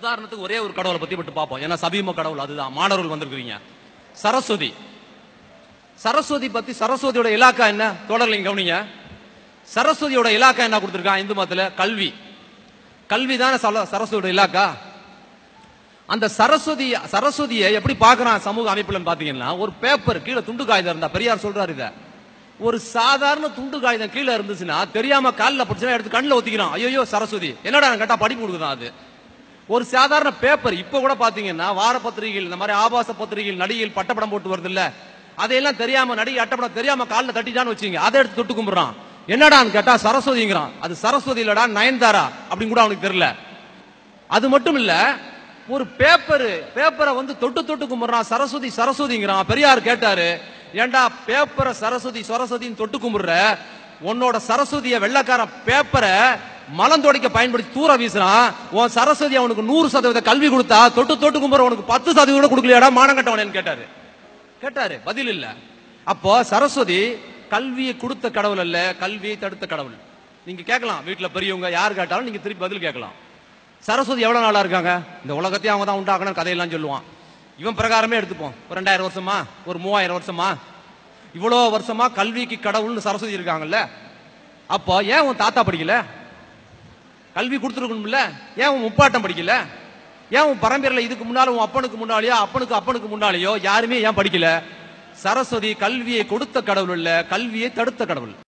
உதாரணத்துக்கு ஒரே ஒரு கடவுளை பத்தி விட்டு பார்ப்போம் ஏன்னா சபீம கடவுள் அதுதான் மாணவர்கள் வந்திருக்கிறீங்க சரஸ்வதி சரஸ்வதி பத்தி சரஸ்வதியோட இலாக்கா என்ன தொடர்லிங்க கவனிங்க சரஸ்வதியோட இலாக்கா என்ன கொடுத்திருக்கான் இந்து மதத்துல கல்வி கல்வி தானே சரஸ்வதியோட இலாக்கா அந்த சரஸ்வதி சரஸ்வதியை எப்படி பார்க்கறான் சமூக அமைப்புலன்னு பாத்தீங்கன்னா ஒரு பேப்பர் கீழே துண்டு காகிதம் இருந்தா பெரியார் சொல்றாரு இத ஒரு சாதாரண துண்டு காகிதம் கீழே இருந்துச்சுன்னா தெரியாம காலில் பிடிச்சா எடுத்து கண்ணில் ஒத்திக்கிறான் ஐயோ சரஸ்வதி என்னடா கேட்டா படிப்பு கொடுக்குதான் அது ஒரு சாதாரண பேப்பர் இப்ப கூட பாத்தீங்கன்னா வார பத்திரிகைகள் இந்த மாதிரி ஆபாச பத்திரிகைகள் நடிகைகள் பட்டப்படம் போட்டு வருது இல்ல அதையெல்லாம் தெரியாம நடிகை அட்டப்படம் தெரியாம காலில் தட்டிட்டான்னு வச்சுங்க அதை எடுத்து தொட்டு கும்பிடுறான் என்னடான்னு கேட்டா சரஸ்வதிங்கிறான் அது சரஸ்வதி இல்லடா நயன்தாரா அப்படின்னு கூட அவனுக்கு தெரியல அது மட்டும் இல்ல ஒரு பேப்பர் பேப்பரை வந்து தொட்டு தொட்டு கும்பிடுறான் சரஸ்வதி சரஸ்வதிங்கிறான் பெரியார் கேட்டாரு ஏன்டா பேப்பரை சரஸ்வதி சரஸ்வதின்னு தொட்டு கும்பிடுற உன்னோட சரஸ்வதிய வெள்ளக்காரன் பேப்பரை மலந்தோடிக்க பயன்படுத்தி தூர வீசுறான் உன் சரஸ்வதி அவனுக்கு நூறு சதவீத கல்வி கொடுத்தா தொட்டு தொட்டு கும்பிடுற உனக்கு பத்து சதவீதம் கூட கொடுக்கலையாடா மானம் கட்டவனேன்னு கேட்டாரு கேட்டாரு பதில் இல்ல அப்போ சரஸ்வதி கல்வியை கொடுத்த கடவுள் அல்ல கல்வியை தடுத்த கடவுள் நீங்க கேட்கலாம் வீட்டுல பெரியவங்க யார் கேட்டாலும் நீங்க திருப்பி பதில் கேட்கலாம் சரஸ்வதி எவ்வளவு நாளா இருக்காங்க இந்த உலகத்தையும் அவங்க தான் உண்டாக்கணும் கதையெல்லாம் சொல்லுவான் இவன் பிரகாரமே எடுத்துப்போம் ஒரு ரெண்டாயிரம் வருஷமா ஒரு மூவாயிரம் வருஷமா இவ்வளோ வருஷமா கல்விக்கு கடவுள்னு சரஸ்வதி இருக்காங்கல்ல அப்போ ஏன் உன் தாத்தா படிக்கல கல்வி கொடுத்துருக்கணும்ல ஏன் உன் முப்பாட்டம் படிக்கல ஏன் உன் பரம்பரையில இதுக்கு முன்னால உன் அப்பனுக்கு முன்னாலேயோ அப்பனுக்கு அப்பனுக்கு முன்னாலேயோ யாருமே ஏன் படிக்கல சரஸ்வதி கல்வியை கொடுத்த கடவுள் இல்ல கல்வியை தடுத்த கடவுள்